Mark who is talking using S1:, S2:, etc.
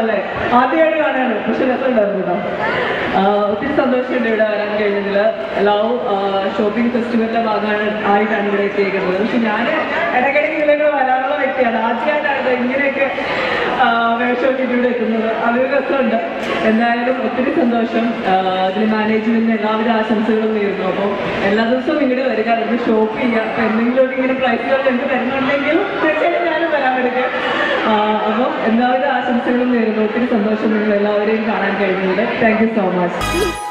S1: അല്ലേ ആദ്യമായിട്ട് കാണുകയാണ് പക്ഷെ രസമുണ്ടായിരുന്നു കേട്ടോ ആ, ഒത്തിരി സന്തോഷമുണ്ട് ഇവിടെ വരാൻ കഴിഞ്ഞതിൽ ലവ് ഷോപ്പിംഗ് ഫെസ്റ്റിവലിന്റെ ഭാഗമാണ് ആയിട്ടാണ് ഇവിടെ എത്തിയേക്കുന്നത് പക്ഷെ ഞാൻ ഇടയ്ക്കിടയ്ക്ക് ഇതിലേക്ക് വരാനുള്ള വ്യക്തിയാണ് ആദ്യമായിട്ടാണ് ഇത് ഇങ്ങനെയൊക്കെ ആ, വേഷമൊക്കെ ഇവിടെ എത്തുന്നത് അതൊരു രസമുണ്ട് എന്തായാലും ഒത്തിരി സന്തോഷം ആ, ഇതിന് മാനേജ്മെന്റിന് എല്ലാവിധ ആശംസകളും നേരുന്നു അപ്പോൾ എല്ലാ ദിവസവും ഇങ്ങോട്ട് വരിക അല്ലെങ്കിൽ ഷോപ്പ് ചെയ്യുക അപ്പോൾ എന്തെങ്കിലും ഇങ്ങനെ പ്രൈസുകൾ എനിക്ക് തരുന്നുണ്ടെങ്കിൽ തീർച്ചയായിട്ടും ഞാനും വരാൻ എടുക്കുക അപ്പം എല്ലാവിധ ആശംസകളും നേരുന്നു ഒത്തിരി സന്തോഷം നിങ്ങൾ എല്ലാവരെയും കാണാൻ കഴിഞ്ഞതിൽ താങ്ക് യു സോ മച്ച്